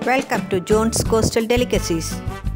Welcome to Jones Coastal Delicacies.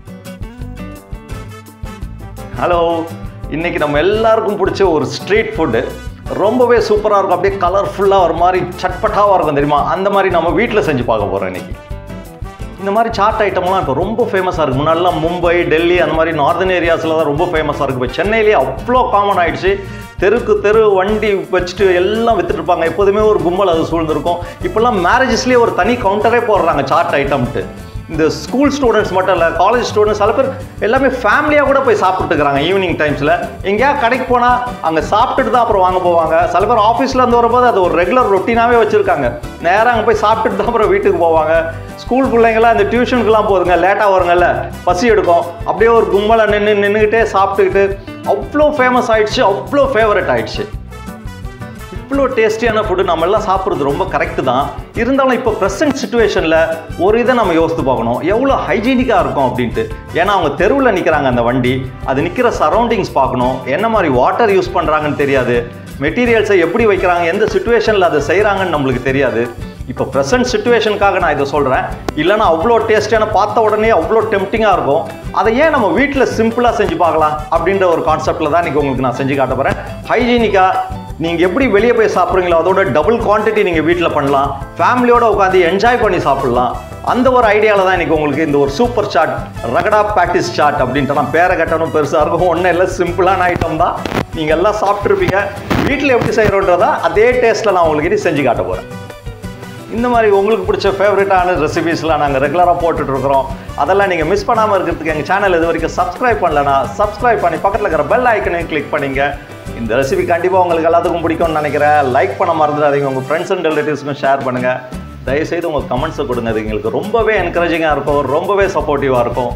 Hello இன்னைக்கு நம்ம எல்லாருக்கும் பிடிச்ச ஒரு ஸ்ட்ரீட் ஃபுட்டு ரொம்பவே சூப்பராக இருக்கும் அப்படியே கலர்ஃபுல்லாக ஒரு மாதிரி சட்பட்டாவாக இருக்கும் தெரியுமா அந்த மாதிரி நம்ம வீட்டில் செஞ்சு பார்க்க போகிறோம் இன்னைக்கு இந்த மாதிரி சாட் ஐட்டம்லாம் இப்போ ரொம்ப ஃபேமஸாக இருக்குது முன்னாடிலாம் மும்பை டெல்லி அந்த மாதிரி நார்தன் ஏரியாஸில் தான் ரொம்ப ஃபேமஸாக இருக்குது இப்போ சென்னையிலேயே அவ்வளோ காமன் ஆயிடுச்சு தெருக்கு தெரு வண்டி வச்சுட்டு எல்லாம் வித்துட்டு இருப்பாங்க எப்போதுமே ஒரு கும்பல் அது சூழ்ந்திருக்கும் இப்போல்லாம் மேரேஜஸ்லேயே ஒரு தனி கவுண்டரே போடுறாங்க சாட் ஐட்டம்ட்டு இந்த ஸ்கூல் ஸ்டூடெண்ட்ஸ் மட்டும் இல்லை காலேஜ் ஸ்டூடெண்ட்ஸ் சில பேர் எல்லாமே ஃபேமிலியாக கூட போய் சாப்பிட்டுக்கிறாங்க ஈவினிங் டைம்ஸில் எங்கேயா கடைக்கு போனால் அங்கே சாப்பிட்டுட்டு தான் அப்புறம் வாங்க போவாங்க சில பேர் ஆஃபீஸில் இருந்து வரும்போது அது ஒரு ரெகுலர் ரொட்டீனாகவே வச்சுருக்காங்க நேராக அங்கே போய் சாப்பிட்டுட்டு தான் அப்புறம் வீட்டுக்கு போவாங்க ஸ்கூல் பிள்ளைங்களாம் இந்த டியூஷனுக்குலாம் போகுதுங்க லேட்டாக வருங்கல்ல பசி எடுக்கும் அப்படியே ஒரு கும்பலை நின்று நின்றுக்கிட்டே சாப்பிட்டுக்கிட்டு அவ்வளோ ஃபேமஸ் ஆயிடுச்சு அவ்வளோ ஃபேவரட் ஆயிடுச்சு இவ்வளோ டேஸ்டியான ஃபுட்டு நம்ம எல்லாம் சாப்பிட்றது ரொம்ப கரெக்டு தான் இருந்தாலும் இப்போ ப்ரெசன்ட் சுச்சுவேஷனில் ஒரு இதை நம்ம யோசித்து பார்க்கணும் எவ்வளோ ஹைஜீனிக்காக இருக்கும் அப்படின்ட்டு ஏன்னா அவங்க தெருவில் நிற்கிறாங்க அந்த வண்டி அது நிற்கிற சரௌண்டிங்ஸ் பார்க்கணும் என்ன மாதிரி வாட்டர் யூஸ் பண்ணுறாங்கன்னு தெரியாது மெட்டீரியல்ஸை எப்படி வைக்கிறாங்க எந்த சுச்சுவேஷனில் அதை செய்கிறாங்கன்னு நம்மளுக்கு தெரியாது இப்போ ப்ரெசன்ட் சுச்சுவேஷனுக்காக நான் இதை சொல்கிறேன் இல்லைன்னா அவ்வளோ டேஸ்டியான பார்த்த உடனே அவ்வளோ டெம்டிங்காக இருக்கும் அதை ஏன் நம்ம வீட்டில் சிம்பிளாக செஞ்சு பார்க்கலாம் அப்படின்ற ஒரு கான்செப்டில் தான் இன்றைக்கி உங்களுக்கு நான் செஞ்சு காட்ட போகிறேன் ஹைஜீனிக்காக நீங்கள் எப்படி வெளியே போய் சாப்பிட்றீங்களோ அதோட டபுள் குவான்டிட்டி நீங்கள் வீட்டில் பண்ணலாம் ஃபேமிலியோட உட்காந்து என்ஜாய் பண்ணி சாப்பிட்லாம் அந்த ஒரு ஐடியாவில் தான் இன்றைக்கி உங்களுக்கு இந்த ஒரு super chaat ragda patties chaat அப்படின்ட்டு நான் பேரை கட்டணும் பெருசாக இருக்கும் ஒன்றும் இல்லை சிம்பிளான ஐட்டம் தான் நீங்கள் எல்லாம் சாப்பிட்ருப்பீங்க வீட்டில் எப்படி செய்கிறோன்றதா அதே டேஸ்ட்டில் நான் உங்களுக்கு இனி செஞ்சு காட்ட போகிறேன் இந்த மாதிரி உங்களுக்கு பிடிச்ச ஃபேவரட்டான ரெசிபீஸ்லாம் நாங்கள் ரெகுலராக போட்டுட்ருக்குறோம் அதெல்லாம் நீங்கள் மிஸ் பண்ணாமல் இருக்கிறதுக்கு எங்கள் சேனல் இது வரைக்கும் சப்ஸ்கிரைப் பண்ணலனா சப்ஸ்கிரைப் பண்ணி பக்கத்தில் இருக்கிற பெல் ஐக்கனையும் கிளிக் பண்ணிங்க இந்த ரெசிபி கண்டிப்பாக உங்களுக்கு எல்லாத்துக்கும் பிடிக்கும்னு நினைக்கிறேன் லைக் பண்ண மறந்துடாதீங்க உங்கள் ஃப்ரெண்ட்ஸ் அண்ட் ரிலேட்டிவ்ஸ்க்கும் ஷேர் பண்ணுங்கள் தயவுசெய்து உங்கள் கமெண்ட்ஸை கொடுங்க அது எங்களுக்கு ரொம்பவே என்கரேஜிங்காக இருக்கும் ரொம்பவே சப்போர்ட்டிவாக இருக்கும்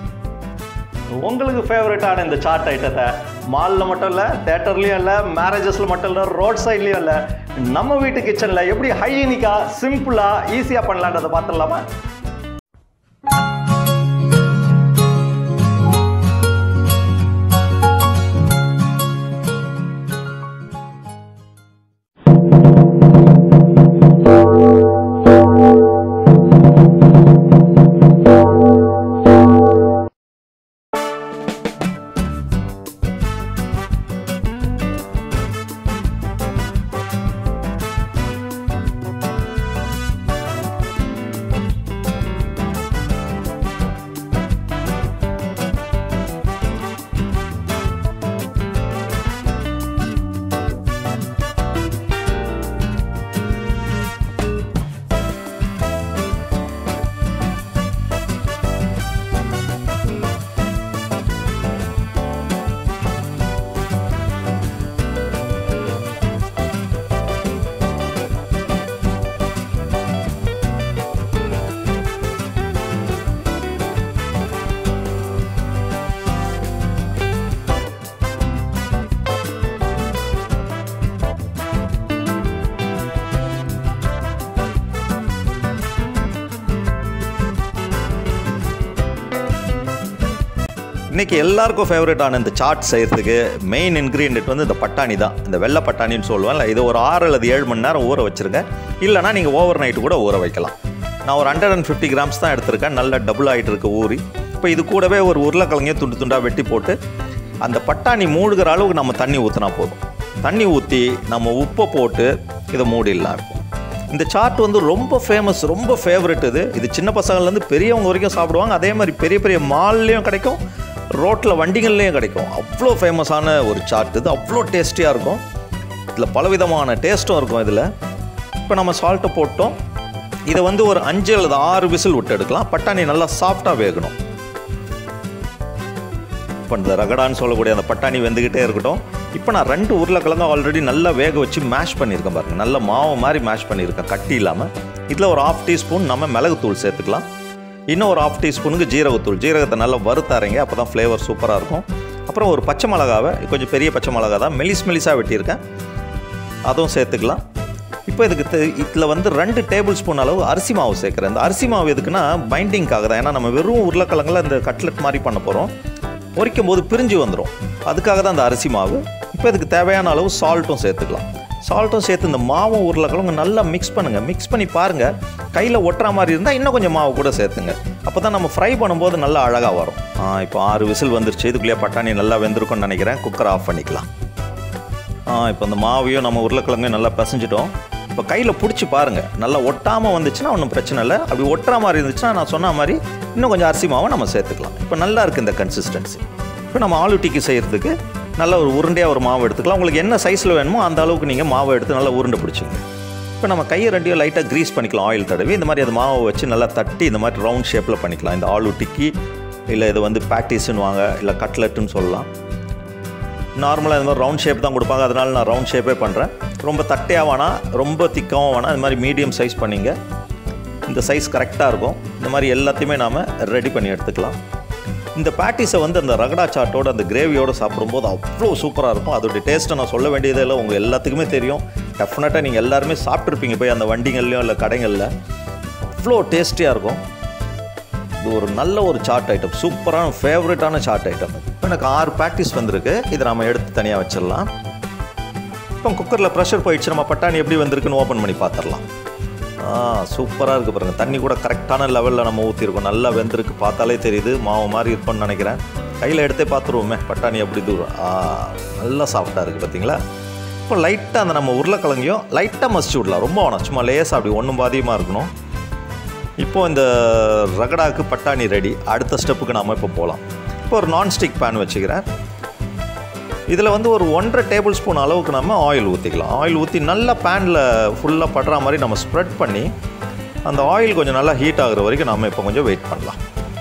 உங்களுக்கு ஃபேவரட்டான இந்த சாட் ஐட்டத்தை மாலில் மட்டும் இல்லை தேட்டர்லேயும் இல்லை மேரேஜஸில் மட்டும் இல்லை ரோட் சைட்லேயும் இல்லை நம்ம வீட்டு கிச்சனில் எப்படி ஹைஜீனிக்காக சிம்பிளாக ஈஸியாக பண்ணலான்றதை பார்த்துடலாமா இன்றைக்கி எல்லாருக்கும் ஃபேவரட்டான இந்த சாட் செய்கிறதுக்கு மெயின் இன்க்ரீடியன்ட் வந்து இந்த பட்டாணி தான் இந்த வெள்ளை பட்டாணின்னு சொல்லுவேன்ல இது ஒரு ஆறு அல்லது ஏழு மணி நேரம் ஊற வச்சுருங்க இல்லைனா நீங்கள் ஓவர் நைட்டு கூட ஊற வைக்கலாம் நான் ஒரு ஹண்ட்ரட் அண்ட் ஃபிஃப்டி கிராம்ஸ் தான் எடுத்திருக்கேன் நல்ல டபுள் ஆகிட்டு இருக்கு ஊறி இப்போ இது கூடவே ஒரு உருளைக்கிழங்கையும் துண்டு துண்டாக வெட்டி போட்டு அந்த பட்டாணி மூழ்கிற அளவுக்கு நம்ம தண்ணி ஊற்றினா போதும் தண்ணி ஊற்றி நம்ம உப்பை போட்டு இதை மூடிடலாம் இருக்கும் இந்த சாட் வந்து ரொம்ப ஃபேமஸ் ரொம்ப ஃபேவரட் இது இது சின்ன பசங்கள்லேருந்து பெரியவங்க வரைக்கும் சாப்பிடுவாங்க அதே மாதிரி பெரிய பெரிய மால்லையும் கிடைக்கும் ரோட்டில் வண்டிகள்லேயும் கிடைக்கும் அவ்வளோ ஃபேமஸான ஒரு சாட் இது அவ்வளோ டேஸ்டியாக இருக்கும் இதில் பலவிதமான டேஸ்ட்டும் இருக்கும் இதில் இப்போ நம்ம சால்ட்டை போட்டோம் இதை வந்து ஒரு அஞ்சு அல்லது ஆறு விசில் விட்டு எடுக்கலாம் பட்டாணி நல்லா சாஃப்டாக வேகணும் இப்போ இந்த ரகடான்னு சொல்லக்கூடிய அந்த பட்டாணி வெந்துக்கிட்டே இருக்கட்டும் இப்போ நான் ரெண்டு உருளைக்கிழங்கு ஆல்ரெடி நல்லா வேக வச்சு மேஷ் பண்ணியிருக்கேன் பாருங்கள் நல்ல மாவு மாதிரி மேஷ் பண்ணியிருக்கேன் கட்டி இல்லாமல் இதில் ஒரு ஆஃப் டீஸ்பூன் நம்ம மிளகுத்தூள் சேர்த்துக்கலாம் இன்னும் ஒரு ஆஃப் டீஸ்பூனுக்கு ஜீரகத்தூள் ஜீரகத்தை நல்லா வறுத்தாரங்க அப்போ தான் ஃப்ளேவர் சூப்பராக இருக்கும் அப்புறம் ஒரு பச்சை மிளகாவை கொஞ்சம் பெரிய பச்சை மிளகா தான் மெலிஸ் மெலிஸாக வெட்டியிருக்கேன் அதுவும் சேர்த்துக்கலாம் இப்போ இதுக்கு இதில் வந்து ரெண்டு டேபிள் ஸ்பூன் அளவு அரிசி மாவு சேர்க்குறேன் இந்த அரிசி மாவு எதுக்குன்னா பைண்டிங்காக தான் ஏன்னா நம்ம வெறும் உருளைக்கிழங்குல இந்த கட்லெட் மாதிரி பண்ண போகிறோம் பொரிக்கும் போது பிரிஞ்சு வந்துடும் அதுக்காக தான் அந்த அரிசி மாவு இப்போ இதுக்கு தேவையான அளவு சால்ட்டும் சேர்த்துக்கலாம் சால்ட்டும் சேர்த்து இந்த மாவும் உருளைக்கிழங்கு நல்லா மிக்ஸ் பண்ணுங்கள் மிக்ஸ் பண்ணி பாருங்கள் கையில் ஒட்டுற மாதிரி இருந்தால் இன்னும் கொஞ்சம் மாவு கூட சேர்த்துங்க அப்போ தான் நம்ம ஃப்ரை பண்ணும்போது நல்லா அழகாக வரும் ஆ இப்போ ஆறு விசில் வந்துருச்சு இதுக்குள்ளேயே பட்டாணி நல்லா வெந்திருக்கும்னு நினைக்கிறேன் குக்கரை ஆஃப் பண்ணிக்கலாம் ஆ இப்போ இந்த மாவையும் நம்ம உருளைக்கிழங்கையும் நல்லா பிசைஞ்சிட்டோம் இப்போ கையில் பிடிச்சி பாருங்கள் நல்லா ஒட்டாமல் வந்துச்சுன்னா ஒன்றும் பிரச்சனை இல்லை அப்படி ஒட்டுற மாதிரி இருந்துச்சுன்னா நான் சொன்ன மாதிரி இன்னும் கொஞ்சம் அரிசி மாவை நம்ம சேர்த்துக்கலாம் இப்போ நல்லா இருக்குது இந்த கன்சிஸ்டன்சி இப்போ நம்ம ஆலு டிக்கி செய்கிறதுக்கு நல்ல ஒரு உருண்டையாக ஒரு மாவு எடுத்துக்கலாம் உங்களுக்கு என்ன சைஸில் வேணுமோ அந்த அளவுக்கு நீங்கள் மாவை எடுத்து நல்லா உருண்டை பிடிச்சிங்க இப்போ நம்ம கையை ரெண்டையும் லைட்டாக க்ரீஸ் பண்ணிக்கலாம் ஆயில் தடவி இந்த மாதிரி அது மாவை வச்சு நல்லா தட்டி இந்த மாதிரி ரவுண்ட் ஷேப்பில் பண்ணிக்கலாம் இந்த ஆலு டிக்கி இல்லை இது வந்து பேட்டிஸ்ன்னு வாங்க இல்லை கட்லெட்டுன்னு சொல்லலாம் நார்மலாக இந்த மாதிரி ரவுண்ட் ஷேப் தான் கொடுப்பாங்க அதனால நான் ரவுண்ட் ஷேப்பே பண்ணுறேன் ரொம்ப தட்டையாக வேணாம் ரொம்ப திக்காகவும் வேணாம் இது மாதிரி மீடியம் சைஸ் பண்ணிங்க இந்த சைஸ் கரெக்டாக இருக்கும் இந்த மாதிரி எல்லாத்தையுமே நாம் ரெடி பண்ணி எடுத்துக்கலாம் இந்த பேட்டிஸை வந்து அந்த ரகடா சாட்டோட அந்த கிரேவியோடு சாப்பிடும்போது அவ்வளோ சூப்பராக இருக்கும் அதோடைய டேஸ்ட்டை நான் சொல்ல வேண்டியதே இல்லை உங்கள் எல்லாத்துக்குமே தெரியும் டெஃபினட்டாக நீங்கள் எல்லாருமே சாப்பிட்ருப்பீங்க போய் அந்த வண்டிகள்லையும் இல்லை கடைகளில் அவ்வளோ டேஸ்டியாக இருக்கும் இது ஒரு நல்ல ஒரு சாட் ஐட்டம் சூப்பரான ஃபேவரட்டான சாட் ஐட்டம் இப்போ எனக்கு ஆறு பேட்டிஸ் வந்திருக்கு இதை நம்ம எடுத்து தனியாக வச்சிடலாம் இப்போ குக்கரில் ப்ரெஷர் போயிடுச்சு நம்ம பட்டாணி எப்படி வந்திருக்குன்னு ஓப்பன் பண்ணி பார்த்துடலாம் ஆ சூப்பராக இருக்குது பாருங்கள் தண்ணி கூட கரெக்டான லெவலில் நம்ம ஊற்றிருக்கோம் நல்லா வெந்திருக்கு பார்த்தாலே தெரியுது மாவு மாதிரி இருக்கும்னு நினைக்கிறேன் கையில் எடுத்தே பார்த்துருவோமே பட்டாணி எப்படி தூரம் ஆ நல்லா சாஃப்டாக இருக்குது பார்த்தீங்களா இப்போ லைட்டாக அந்த நம்ம உருளைக்கிழங்கையும் லைட்டாக மசிச்சு விடலாம் ரொம்ப வேணாம் சும்மா லேசாக அப்படி ஒன்றும் பாதியமாக இருக்கணும் இப்போ இந்த ரகடாக்கு பட்டாணி ரெடி அடுத்த ஸ்டெப்புக்கு நாம் இப்போ போகலாம் இப்போ ஒரு நான்ஸ்டிக் பேன் வச்சுக்கிறேன் இதில் வந்து ஒரு ஒன்றரை டேபிள் ஸ்பூன் அளவுக்கு நம்ம ஆயில் ஊற்றிக்கலாம் ஆயில் ஊற்றி நல்லா பேனில் ஃபுல்லாக படுற மாதிரி நம்ம ஸ்ப்ரெட் பண்ணி அந்த ஆயில் கொஞ்சம் நல்லா ஹீட் ஆகுற வரைக்கும் நம்ம இப்போ கொஞ்சம் வெயிட் பண்ணலாம்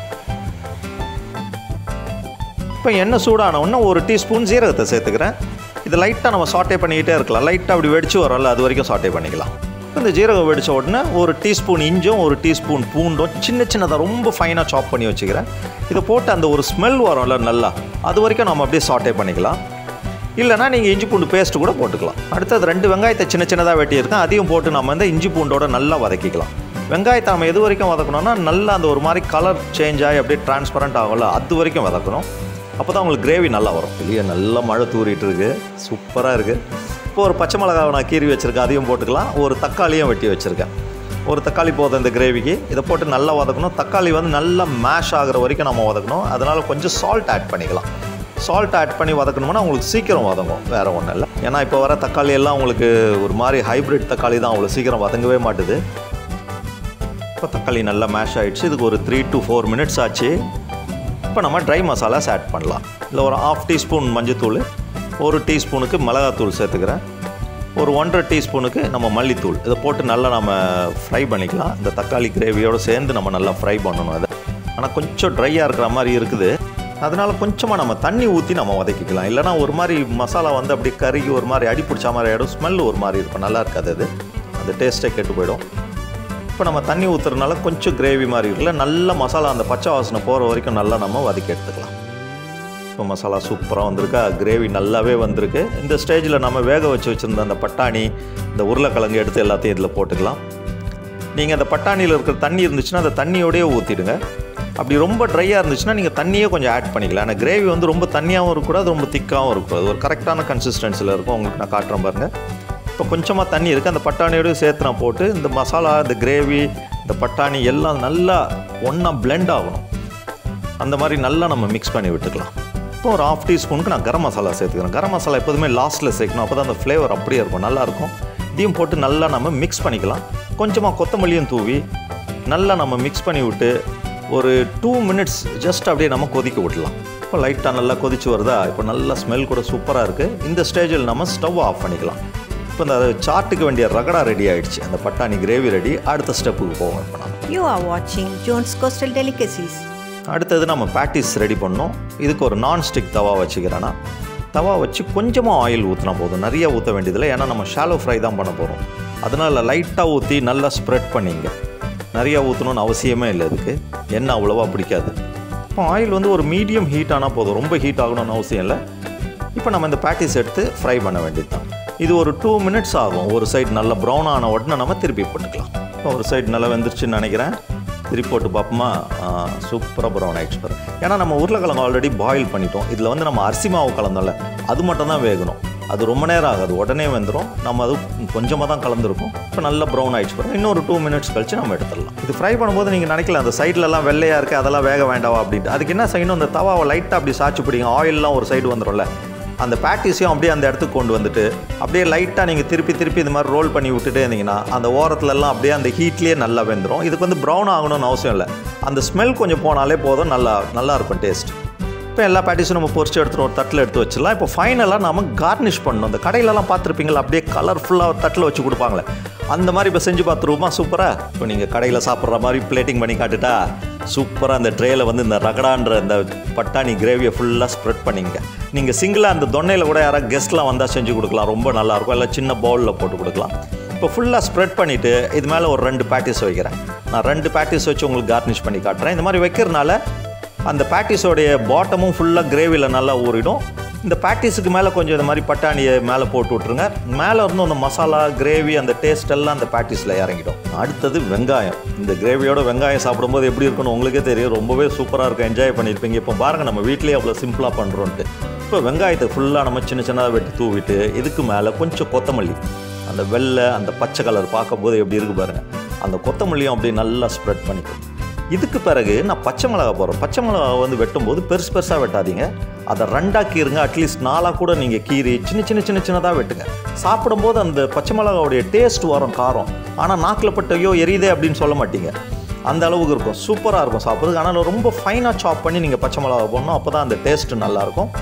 இப்போ எண்ணெய் சூடான உடனே ஒரு டீஸ்பூன் ஜீரகத்தை சேர்த்துக்கிறேன் இது லைட்டாக நம்ம சாட்டே பண்ணிக்கிட்டே இருக்கலாம் லைட்டாக அப்படி வெடிச்சு வரல அது வரைக்கும் சாட்டே பண்ணிக்கலாம் இந்த ஜீரகம் வெடித்த உடனே ஒரு டீஸ்பூன் இஞ்சும் ஒரு டீஸ்பூன் பூண்டும் சின்ன சின்னதாக ரொம்ப ஃபைனாக சாப் பண்ணி வச்சுக்கிறேன் இதை போட்டு அந்த ஒரு ஸ்மெல் வரும்ல நல்லா அது வரைக்கும் நம்ம அப்படியே சாட்டே பண்ணிக்கலாம் இல்லைனா நீங்கள் இஞ்சி பூண்டு பேஸ்ட் கூட போட்டுக்கலாம் அடுத்தது ரெண்டு வெங்காயத்தை சின்ன சின்னதாக வெட்டியிருக்கேன் அதையும் போட்டு நம்ம வந்து இஞ்சி பூண்டோட நல்லா வதக்கிக்கலாம் வெங்காயத்தை நம்ம எது வரைக்கும் வதக்கணும்னா நல்லா அந்த ஒரு மாதிரி கலர் சேஞ்ச் ஆகி அப்படியே டிரான்ஸ்பரண்ட் ஆகும்ல அது வரைக்கும் வதக்கணும் அப்போ தான் உங்களுக்கு கிரேவி நல்லா வரும் வெளியே நல்லா மழை தூரிட்டு இருக்கு சூப்பராக இருக்குது இப்போ ஒரு பச்சை மிளகாவை நான் கீறி வச்சுருக்கேன் அதையும் போட்டுக்கலாம் ஒரு தக்காளியும் வெட்டி வச்சுருக்கேன் ஒரு தக்காளி போதும் இந்த கிரேவிக்கு இதை போட்டு நல்லா வதக்கணும் தக்காளி வந்து நல்லா மேஷ் ஆகுற வரைக்கும் நம்ம வதக்கணும் அதனால் கொஞ்சம் சால்ட் ஆட் பண்ணிக்கலாம் சால்ட் ஆட் பண்ணி வதக்கணும்னா உங்களுக்கு சீக்கிரம் வதங்கும் வேறு ஒன்றும் இல்லை ஏன்னா இப்போ வர தக்காளி எல்லாம் உங்களுக்கு ஒரு மாதிரி ஹைப்ரிட் தக்காளி தான் அவ்வளோ சீக்கிரம் வதங்கவே மாட்டுது இப்போ தக்காளி நல்லா மேஷ் ஆகிடுச்சு இதுக்கு ஒரு த்ரீ டு ஃபோர் மினிட்ஸ் ஆச்சு இப்போ நம்ம ட்ரை மசாலாஸ் ஆட் பண்ணலாம் இல்லை ஒரு ஆஃப் டீஸ்பூன் மஞ்சத்தூள் ஒரு டீஸ்பூனுக்கு மிளகாத்தூள் சேர்த்துக்கிறேன் ஒரு ஒன்றரை டீஸ்பூனுக்கு நம்ம மல்லித்தூள் இதை போட்டு நல்லா நம்ம ஃப்ரை பண்ணிக்கலாம் இந்த தக்காளி கிரேவியோடு சேர்ந்து நம்ம நல்லா ஃப்ரை பண்ணணும் அதை ஆனால் கொஞ்சம் ட்ரையாக இருக்கிற மாதிரி இருக்குது அதனால் கொஞ்சமாக நம்ம தண்ணி ஊற்றி நம்ம வதக்கிக்கலாம் இல்லைனா ஒரு மாதிரி மசாலா வந்து அப்படியே கருகி ஒரு மாதிரி அடி பிடிச்ச மாதிரி ஆகிடும் ஸ்மெல் ஒரு மாதிரி இருக்கும் நல்லா இருக்காது அது அந்த டேஸ்ட்டே கெட்டு போயிடும் இப்போ நம்ம தண்ணி ஊற்றுறதுனால கொஞ்சம் கிரேவி மாதிரி இருக்குல்ல நல்ல மசாலா அந்த பச்சை வாசனை போகிற வரைக்கும் நல்லா நம்ம வதக்கி எடுத்துக்கலாம் இப்போ மசாலா சூப்பராக வந்திருக்கா கிரேவி நல்லாவே வந்திருக்கு இந்த ஸ்டேஜில் நம்ம வேக வச்சு வச்சுருந்த அந்த பட்டாணி இந்த உருளைக்கிழங்கு எடுத்து எல்லாத்தையும் இதில் போட்டுக்கலாம் நீங்கள் அந்த பட்டாணியில் இருக்கிற தண்ணி இருந்துச்சுன்னா அந்த தண்ணியோடயே ஊற்றிடுங்க அப்படி ரொம்ப ட்ரையாக இருந்துச்சுன்னா நீங்கள் தண்ணியே கொஞ்சம் ஆட் பண்ணிக்கலாம் ஆனால் கிரேவி வந்து ரொம்ப தண்ணியாகவும் இருக்கக்கூடாது ரொம்ப திக்காகவும் இருக்கக்கூடாது ஒரு கரெக்டான கன்சிஸ்டன்சியில் இருக்கும் உங்களுக்கு நான் காட்டுறேன் பாருங்கள் இப்போ கொஞ்சமாக தண்ணி இருக்குது அந்த பட்டாணியோடய சேர்த்து நான் போட்டு இந்த மசாலா இந்த கிரேவி இந்த பட்டாணி எல்லாம் நல்லா ஒன்றா பிளெண்ட் ஆகணும் அந்த மாதிரி நல்லா நம்ம மிக்ஸ் பண்ணி விட்டுக்கலாம் இப்போ ஒரு ஆஃப் டீஸ்பூனுக்கு நான் கரம் மசாலா சேர்த்துக்கிறேன் கரம் மசாலா எப்போதுமே லாஸ்ட்டில் சேர்க்கணும் அப்போ தான் அந்த ஃப்ளேவர் அப்படியே இருக்கும் நல்லாயிருக்கும் இதையும் போட்டு நல்லா நம்ம மிக்ஸ் பண்ணிக்கலாம் கொஞ்சமாக கொத்தமல்லியும் தூவி நல்லா நம்ம மிக்ஸ் பண்ணி விட்டு ஒரு டூ மினிட்ஸ் ஜஸ்ட் அப்படியே நம்ம கொதிக்க விடலாம் இப்போ லைட்டாக நல்லா கொதிச்சு வருதா இப்போ நல்லா ஸ்மெல் கூட சூப்பராக இருக்குது இந்த ஸ்டேஜில் நம்ம ஸ்டவ் ஆஃப் பண்ணிக்கலாம் இப்போ இந்த சாட்டுக்கு வேண்டிய ரகடா ரெடி ஆயிடுச்சு அந்த பட்டாணி கிரேவி ரெடி அடுத்த ஸ்டெப்புக்கு போவோம் இப்போ நம்ம You are watching Jones Coastal Delicacies. அடுத்தது நம்ம பேட்டிஸ் ரெடி பண்ணோம் இதுக்கு ஒரு நான்ஸ்டிக் தவா வச்சுக்கிறேன்னா தவா வச்சு கொஞ்சமாக ஆயில் ஊற்றினா போதும் நிறைய ஊற்ற வேண்டியதில்லை ஏன்னா நம்ம ஷாலோ ஃப்ரை தான் பண்ண போகிறோம் அதனால் லைட்டாக ஊற்றி நல்லா ஸ்ப்ரெட் பண்ணிங்க நிறைய ஊற்றணும்னு அவசியமே இல்லை இதுக்கு எண்ணெய் அவ்வளோவா பிடிக்காது இப்போ ஆயில் வந்து ஒரு மீடியம் ஹீட் ஆனால் போதும் ரொம்ப ஹீட் ஆகணும்னு அவசியம் இல்லை இப்போ நம்ம இந்த பேட்டிஸ் எடுத்து ஃப்ரை பண்ண வேண்டியது தான் இது ஒரு டூ மினிட்ஸ் ஆகும் ஒரு சைடு நல்லா ப்ரௌன் ஆன உடனே நம்ம திருப்பி போட்டுக்கலாம் இப்போ ஒரு சைடு நல்லா வெந்துருச்சுன்னு நினைக்கிறேன் திருப்பி போட்டு பார்ப்போமா சூப்பராக ப்ரௌன் ஆகிடுச்சு பாரு ஏன்னா நம்ம உருளைக்கிழங்கு ஆல்ரெடி பாயில் பண்ணிட்டோம் இதில் வந்து நம்ம அரிசி மாவு கலந்தோம்ல அது மட்டும் தான் வேகணும் அது ரொம்ப நேரம் ஆகாது உடனே வந்துடும் நம்ம அது கொஞ்சமாக தான் கலந்துருக்கும் இப்போ நல்லா ப்ரௌன் ஆயிடுச்சு பாருங்க இன்னொரு டூ மினிட்ஸ் கழிச்சு நம்ம எடுத்துடலாம் இது ஃப்ரை பண்ணும்போது நீங்கள் நினைக்கல அந்த சைட்லலாம் வெள்ளையாக இருக்குது அதெல்லாம் வேக வேண்டாவா அப்படின்ட்டு அதுக்கு என்ன செய்யணும் அந்த தவாவை லைட்டாக அப்படி சாய்ச்சி பிடிங்க ஆயிலெலாம் ஒரு சைடு வந்துடும்ல அந்த பேட்டிஸையும் அப்படியே அந்த இடத்துக்கு கொண்டு வந்துட்டு அப்படியே லைட்டாக நீங்கள் திருப்பி திருப்பி இந்த மாதிரி ரோல் பண்ணி விட்டுட்டே இருந்தீங்கன்னா அந்த ஓரத்துலலாம் அப்படியே அந்த ஹீட்லேயே நல்லா வெந்துடும் இதுக்கு வந்து ப்ரௌன் ஆகணும்னு அவசியம் இல்லை அந்த ஸ்மெல் கொஞ்சம் போனாலே போதும் நல்லா நல்லா இருக்கும் டேஸ்ட் இப்போ எல்லா பேட்டிஸும் நம்ம பொரிச்சு எடுத்துகிட்டு ஒரு தட்டில் எடுத்து வச்சிடலாம் இப்போ ஃபைனலாக நம்ம கார்னிஷ் பண்ணணும் அந்த கடையிலலாம் பார்த்துருப்பீங்களா அப்படியே கலர்ஃபுல்லாக ஒரு தட்டில் வச்சு கொடுப்பாங்களே அந்த மாதிரி இப்போ செஞ்சு பார்த்துருவோமா சூப்பராக இப்போ நீங்கள் கடையில் சாப்பிட்ற மாதிரி பிளேட்டிங் பண்ணி காட்டுட்டா சூப்பராக அந்த ட்ரேயில் வந்து இந்த ரகடான்ற அந்த பட்டாணி கிரேவியை ஃபுல்லாக ஸ்ப்ரெட் பண்ணிங்க நீங்கள் சிங்கிளாக அந்த தொன்னையில் கூட யாராவது கெஸ்ட்லாம் வந்தால் செஞ்சு கொடுக்கலாம் ரொம்ப நல்லாயிருக்கும் இல்லை சின்ன பவுலில் போட்டு கொடுக்கலாம் இப்போ ஃபுல்லாக ஸ்ப்ரெட் பண்ணிவிட்டு இது மேலே ஒரு ரெண்டு பேட்டிஸ் வைக்கிறேன் நான் ரெண்டு பேட்டிஸ் வச்சு உங்களுக்கு கார்னிஷ் பண்ணி காட்டுறேன் இந்த மாதிரி வைக்கிறனால அந்த பேட்டிஸோடைய பாட்டமும் ஃபுல்லாக கிரேவியில் நல்லா ஊறிடும் இந்த பேட்டிஸுக்கு மேலே கொஞ்சம் இந்த மாதிரி பட்டாணியை மேலே போட்டு விட்ருங்க மேலே இருந்தும் அந்த மசாலா கிரேவி அந்த டேஸ்ட் எல்லாம் அந்த பேட்டிஸில் இறங்கிடும் அடுத்தது வெங்காயம் இந்த கிரேவியோட வெங்காயம் சாப்பிடும்போது எப்படி இருக்குன்னு உங்களுக்கே தெரியும் ரொம்பவே சூப்பராக இருக்கும் என்ஜாய் பண்ணியிருப்பீங்க இப்போ பாருங்கள் நம்ம வீட்லேயே அவ்வளோ சிம்பிளாக பண்ணுறோன்ட்டு இப்போ வெங்காயத்தை ஃபுல்லாக நம்ம சின்ன சின்னதாக வெட்டி தூவிட்டு இதுக்கு மேலே கொஞ்சம் கொத்தமல்லி அந்த வெள்ளை அந்த பச்சை கலர் பார்க்கும்போது எப்படி இருக்கு பாருங்கள் அந்த கொத்தமல்லியும் அப்படியே நல்லா ஸ்ப்ரெட் பண்ணிக்கணும் இதுக்கு பிறகு நான் பச்சை மிளகா போடுறேன் பச்சை மிளகா வந்து வெட்டும்போது பெருசு பெருசாக வெட்டாதீங்க அதை ரெண்டாக கீறுங்க அட்லீஸ்ட் நாலாக கூட நீங்கள் கீறி சின்ன சின்ன சின்ன சின்னதாக வெட்டுங்க சாப்பிடும்போது அந்த பச்சை மிளகாவுடைய டேஸ்ட் வரும் காரம் ஆனால் நாக்கில் பட்டையோ எரியுதே அப்படின்னு சொல்ல மாட்டீங்க அந்த அளவுக்கு இருக்கும் சூப்பராக இருக்கும் சாப்பிட்றதுக்கு ஆனால் ரொம்ப ஃபைனாக சாப் பண்ணி நீங்கள் பச்சை மிளகா போடணும் அப்போ தான் அந்த டேஸ்ட்டு நல்லாயிருக்கும்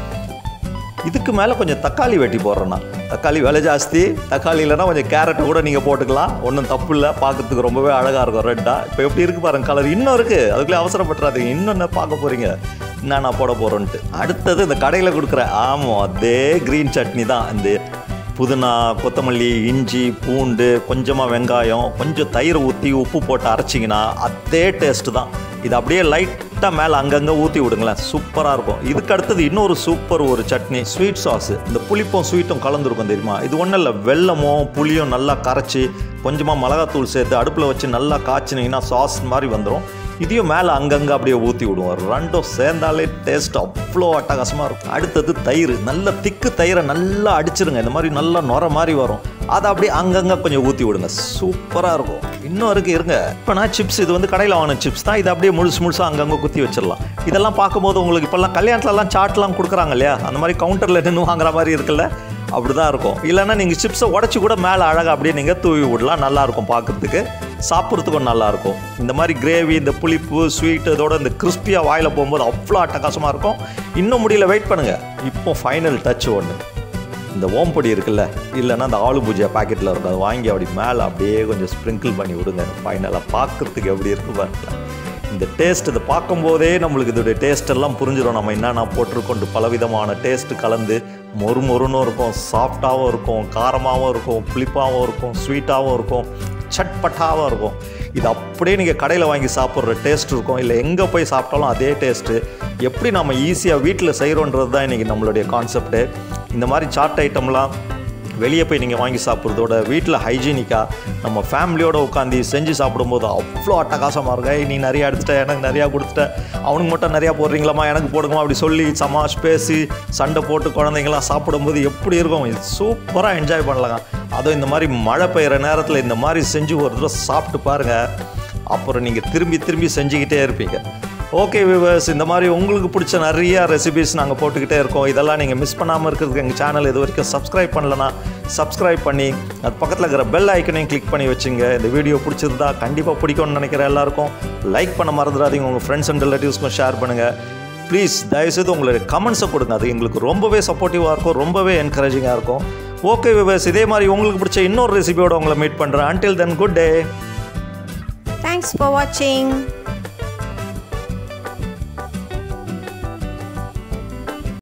இதுக்கு மேலே கொஞ்சம் தக்காளி வெட்டி போடுறேன்னா தக்காளி விலை ஜாஸ்தி தக்காளி இல்லைன்னா கொஞ்சம் கேரட்டை கூட நீங்கள் போட்டுக்கலாம் ஒன்றும் தப்பு இல்லை பார்க்கறதுக்கு ரொம்பவே அழகாக இருக்கும் ரெட்டாக இப்போ எப்படி இருக்கு பாருங்க கலர் இன்னும் இருக்குது அதுக்குள்ளே அவசரப்பட்டுறாதீங்க இன்னும் என்ன பார்க்க போகிறீங்க என்ன நான் போட போகிறோன்ட்டு அடுத்தது இந்த கடையில் கொடுக்குற ஆமாம் அதே க்ரீன் சட்னி தான் இந்த புதினா கொத்தமல்லி இஞ்சி பூண்டு கொஞ்சமாக வெங்காயம் கொஞ்சம் தயிர் ஊற்றி உப்பு போட்டு அரைச்சிங்கன்னா அதே டேஸ்ட்டு தான் இது அப்படியே லைட்டாக மேலே அங்கங்கே ஊற்றி விடுங்களேன் சூப்பராக இருக்கும் இதுக்கு அடுத்தது இன்னொரு சூப்பர் ஒரு சட்னி ஸ்வீட் சாஸ் இந்த புளிப்பும் ஸ்வீட்டும் கலந்துருக்கும் தெரியுமா இது ஒன்றும் இல்லை வெல்லமும் புளியும் நல்லா கரைச்சி கொஞ்சமாக மிளகாத்தூள் சேர்த்து அடுப்பில் வச்சு நல்லா காய்ச்சினீங்கன்னா சாஸ் மாதிரி வந்துடும் இதையும் மேலே அங்கங்கே அப்படியே ஊற்றி விடுவோம் ரெண்டும் சேர்ந்தாலே டேஸ்ட் அவ்வளோ அட்டகாசமாக இருக்கும் அடுத்தது தயிர் நல்ல திக்கு தயிரை நல்லா அடிச்சிருங்க இந்த மாதிரி நல்லா நுர மாதிரி வரும் அதை அப்படியே அங்கங்கே கொஞ்சம் ஊற்றி விடுங்க சூப்பராக இருக்கும் இன்னும் இருக்கு இருங்க இப்போ நான் சிப்ஸ் இது வந்து கடையில் வாங்கின சிப்ஸ் தான் இதை அப்படியே முழுசு முழுசாக அங்கங்கே குத்தி வச்சிடலாம் இதெல்லாம் பார்க்கும்போது உங்களுக்கு இப்போல்லாம் கல்யாணத்துலலாம் சாட்லாம் கொடுக்குறாங்க இல்லையா அந்த மாதிரி கவுண்டரில் நின்று வாங்குற மாதிரி இருக்குல்ல அப்படி தான் இருக்கும் இல்லைன்னா நீங்கள் சிப்ஸை உடச்சி கூட மேலே அழகாக அப்படியே நீங்கள் தூவி விடலாம் நல்லாயிருக்கும் பார்க்குறதுக்கு சாப்பிட்றதுக்கும் நல்லாயிருக்கும் இந்த மாதிரி கிரேவி இந்த புளிப்பு ஸ்வீட் இதோட இந்த கிறிஸ்பியாக வாயில் போகும்போது அவ்வளோ அட்டகாசமாக இருக்கும் இன்னும் முடியல வெயிட் பண்ணுங்கள் இப்போ ஃபைனல் டச் ஒன்று இந்த ஓம்பொடி இருக்குல்ல இல்லைன்னா அந்த ஆலு பூஜை பாக்கெட்டில் இருக்கும் அதை வாங்கி அப்படி மேலே அப்படியே கொஞ்சம் ஸ்ப்ரிங்கிள் பண்ணி விடுங்க ஃபைனலாக பார்க்குறதுக்கு எப்படி இருக்கு பாருங்க இந்த டேஸ்ட் இதை பார்க்கும்போதே நம்மளுக்கு இதோடைய டேஸ்ட் எல்லாம் புரிஞ்சிடும் நம்ம என்னென்ன போட்டிருக்கோண்டு பலவிதமான டேஸ்ட் கலந்து மொறு மொறுன்னு இருக்கும் சாஃப்டாகவும் இருக்கும் காரமாகவும் இருக்கும் புளிப்பாகவும் இருக்கும் ஸ்வீட்டாகவும் இருக்கும் சட்பட்டாகவும் இருக்கும் இது அப்படியே நீங்கள் கடையில் வாங்கி சாப்பிட்ற டேஸ்ட் இருக்கும் இல்லை எங்கே போய் சாப்பிட்டாலும் அதே டேஸ்ட்டு எப்படி நம்ம ஈஸியாக வீட்டில் செய்கிறோன்றது தான் இன்றைக்கி நம்மளுடைய கான்செப்ட்டு இந்த மாதிரி சாட் ஐட்டம்லாம் வெளியே போய் நீங்கள் வாங்கி சாப்பிட்றதோட வீட்டில் ஹைஜீனிக்காக நம்ம ஃபேமிலியோடு உட்காந்து செஞ்சு சாப்பிடும்போது அவ்வளோ அட்டகாசமாக இருக்கும் "ஏய், நீ நிறையா எடுத்துட்ட எனக்கு நிறையா கொடுத்துட்ட அவனுக்கு மட்டும் நிறையா போடுறீங்களாம்மா எனக்கு போடுங்கம்மா அப்படி சொல்லி சமாஷ் பேசி சண்டை போட்டு குழந்தைங்களாம் சாப்பிடும்போது எப்படி இருக்கும் இது சூப்பராக என்ஜாய் பண்ணலாங்க அதுவும் இந்த மாதிரி மழை பெய்கிற நேரத்தில் இந்த மாதிரி செஞ்சு ஒரு தடவை சாப்பிட்டு பாருங்கள் அப்புறம் நீங்கள் திரும்பி திரும்பி செஞ்சுக்கிட்டே இருப்பீங்க ஓகே விவர்ஸ் இந்த மாதிரி உங்களுக்கு பிடிச்ச நிறைய ரெசிபிஸ் நாங்கள் போட்டுக்கிட்டே இருக்கோம் இதெல்லாம் நீங்கள் மிஸ் பண்ணாமல் இருக்கிறதுக்கு எங்கள் சேனல் இது வரைக்கும் சப்ஸ்கிரைப் பண்ணலனா சப்ஸ்கிரைப் பண்ணி அது பக்கத்தில் இருக்கிற பெல் ஐக்கனையும் கிளிக் பண்ணி வச்சுங்க இந்த வீடியோ பிடிச்சிருந்தா கண்டிப்பாக பிடிக்கும்னு நினைக்கிற எல்லாருக்கும் லைக் பண்ண மறந்துடாதீங்க உங்கள் ஃப்ரெண்ட்ஸ் அண்ட் ரிலேட்டிவ்ஸ்க்கும் ஷேர் பண்ணுங்கள் ப்ளீஸ் தயவுசெய்து உங்களுடைய கமெண்ட்ஸை கொடுங்க அது எங்களுக்கு ரொம்பவே சப்போர்ட்டிவாக இருக்கும் ரொம்பவே என்கரேஜிங்காக இருக்கும் ஓகே விவர்ஸ் இதே மாதிரி உங்களுக்கு பிடிச்ச இன்னொரு ரெசிபியோட உங்களை மீட் பண்ணுறேன் until then good day Thanks for watching.